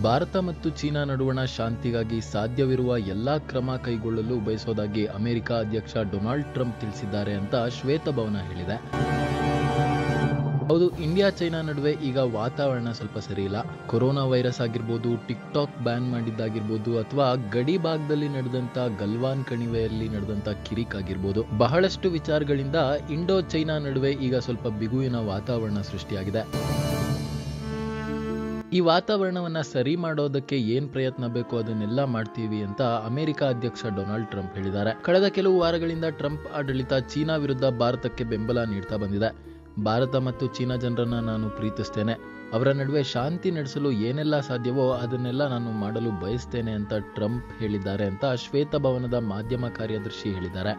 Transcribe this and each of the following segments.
ಭಾರತ ಮತ್ತು ಚೀನಾ ನಡುವಣ ಶಾಂತಿಗಾಗಿ ಸಾಧ್ಯವಿರುವ ಎಲ್ಲಾ ಕ್ರಮ ಕೈಗೊಳ್ಳಲು ಬಯಸೋದಾಗಿ ಅಮೆರಿಕ ಅಧ್ಯಕ್ಷ ಡೊನಾಲ್ಡ್ ಟ್ರಂಪ್ ತಿಳಿಸಿದ್ದಾರೆ ಅಂತ ಶ್ವೇತಭವನ ಹೇಳಿದೆ ಹೌದು ಇಂಡಿಯಾ ಚೈನಾ ನಡುವೆ ಈಗ ವಾತಾವರಣ ಸ್ವಲ್ಪ ಸರಿ ಇಲ್ಲ ಕೊರೋನಾ ವೈರಸ್ ಆಗಿರ್ಬೋದು ಟಿಕ್ ಟಾಕ್ ಬ್ಯಾನ್ ಮಾಡಿದ್ದಾಗಿರ್ಬೋದು ಅಥವಾ ಗಡಿ ಭಾಗದಲ್ಲಿ ನಡೆದಂತ ಗಲ್ವಾನ್ ಕಣಿವೆಯಲ್ಲಿ ನಡೆದಂತ ಕಿರಿಕ್ ಆಗಿರ್ಬೋದು ಬಹಳಷ್ಟು ವಿಚಾರಗಳಿಂದ ಇಂಡೋ ಚೈನಾ ನಡುವೆ ಈಗ ಸ್ವಲ್ಪ ಬಿಗುವಿನ ವಾತಾವರಣ ಸೃಷ್ಟಿಯಾಗಿದೆ ಈ ವಾತಾವರಣವನ್ನ ಸರಿ ಮಾಡೋದಕ್ಕೆ ಏನ್ ಪ್ರಯತ್ನ ಬೇಕೋ ಅದನ್ನೆಲ್ಲ ಮಾಡ್ತೀವಿ ಅಂತ ಅಮೆರಿಕ ಅಧ್ಯಕ್ಷ ಡೊನಾಲ್ಡ್ ಟ್ರಂಪ್ ಹೇಳಿದ್ದಾರೆ ಕಳೆದ ಕೆಲವು ವಾರಗಳಿಂದ ಟ್ರಂಪ್ ಆಡಳಿತ ಚೀನಾ ವಿರುದ್ಧ ಭಾರತಕ್ಕೆ ಬೆಂಬಲ ನೀಡ್ತಾ ಬಂದಿದೆ ಭಾರತ ಮತ್ತು ಚೀನಾ ಜನರನ್ನ ನಾನು ಪ್ರೀತಿಸ್ತೇನೆ ಅವರ ನಡುವೆ ಶಾಂತಿ ನಡೆಸಲು ಏನೆಲ್ಲ ಸಾಧ್ಯವೋ ಅದನ್ನೆಲ್ಲ ನಾನು ಮಾಡಲು ಬಯಸ್ತೇನೆ ಅಂತ ಟ್ರಂಪ್ ಹೇಳಿದ್ದಾರೆ ಅಂತ ಶ್ವೇತಭವನದ ಮಾಧ್ಯಮ ಕಾರ್ಯದರ್ಶಿ ಹೇಳಿದ್ದಾರೆ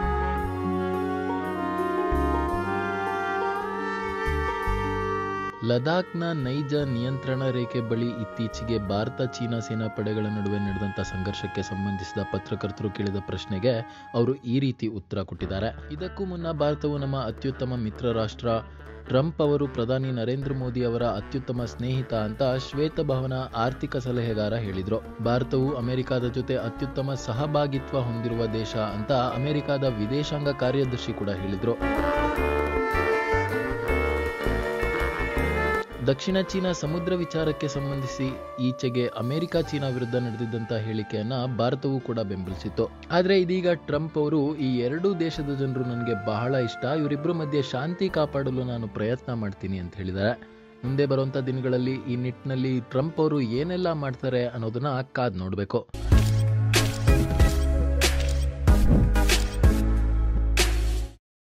ಲದಾಖ್ನ ನೈಜ ನಿಯಂತ್ರಣ ರೇಖೆ ಬಳಿ ಇತ್ತೀಚೆಗೆ ಭಾರತ ಚೀನಾ ಸೇನಾ ಪಡೆಗಳ ನಡುವೆ ನಡೆದಂತ ಸಂಘರ್ಷಕ್ಕೆ ಸಂಬಂಧಿಸಿದ ಪತ್ರಕರ್ತರು ಕೇಳಿದ ಪ್ರಶ್ನೆಗೆ ಅವರು ಈ ರೀತಿ ಉತ್ತರ ಕೊಟ್ಟಿದ್ದಾರೆ ಇದಕ್ಕೂ ಮುನ್ನ ಭಾರತವು ನಮ್ಮ ಅತ್ಯುತ್ತಮ ಮಿತ್ರ ರಾಷ್ಟ್ರ ಟ್ರಂಪ್ ಅವರು ಪ್ರಧಾನಿ ನರೇಂದ್ರ ಮೋದಿ ಅವರ ಅತ್ಯುತ್ತಮ ಸ್ನೇಹಿತ ಅಂತ ಶ್ವೇತಭವನ ಆರ್ಥಿಕ ಸಲಹೆಗಾರ ಹೇಳಿದ್ರು ಭಾರತವು ಅಮೆರಿಕದ ಜೊತೆ ಅತ್ಯುತ್ತಮ ಸಹಭಾಗಿತ್ವ ಹೊಂದಿರುವ ದೇಶ ಅಂತ ಅಮೆರಿಕದ ವಿದೇಶಾಂಗ ಕಾರ್ಯದರ್ಶಿ ಕೂಡ ಹೇಳಿದ್ರು ದಕ್ಷಿಣ ಚೀನಾ ಸಮುದ್ರ ವಿಚಾರಕ್ಕೆ ಸಂಬಂಧಿಸಿ ಈಚೆಗೆ ಅಮೆರಿಕ ಚೀನಾ ವಿರುದ್ಧ ನಡೆದಿದ್ದಂತ ಹೇಳಿಕೆಯನ್ನ ಭಾರತವು ಕೂಡ ಬೆಂಬಲಿಸಿತ್ತು ಆದ್ರೆ ಇದೀಗ ಟ್ರಂಪ್ ಅವರು ಈ ಎರಡೂ ದೇಶದ ಜನರು ನನಗೆ ಬಹಳ ಇಷ್ಟ ಇವರಿಬ್ಬರ ಮಧ್ಯೆ ಶಾಂತಿ ಕಾಪಾಡಲು ನಾನು ಪ್ರಯತ್ನ ಮಾಡ್ತೀನಿ ಅಂತ ಹೇಳಿದ್ದಾರೆ ಮುಂದೆ ಬರುವಂತ ದಿನಗಳಲ್ಲಿ ಈ ನಿಟ್ಟಿನಲ್ಲಿ ಟ್ರಂಪ್ ಅವರು ಏನೆಲ್ಲ ಮಾಡ್ತಾರೆ ಅನ್ನೋದನ್ನ ಕಾದ್ ನೋಡ್ಬೇಕು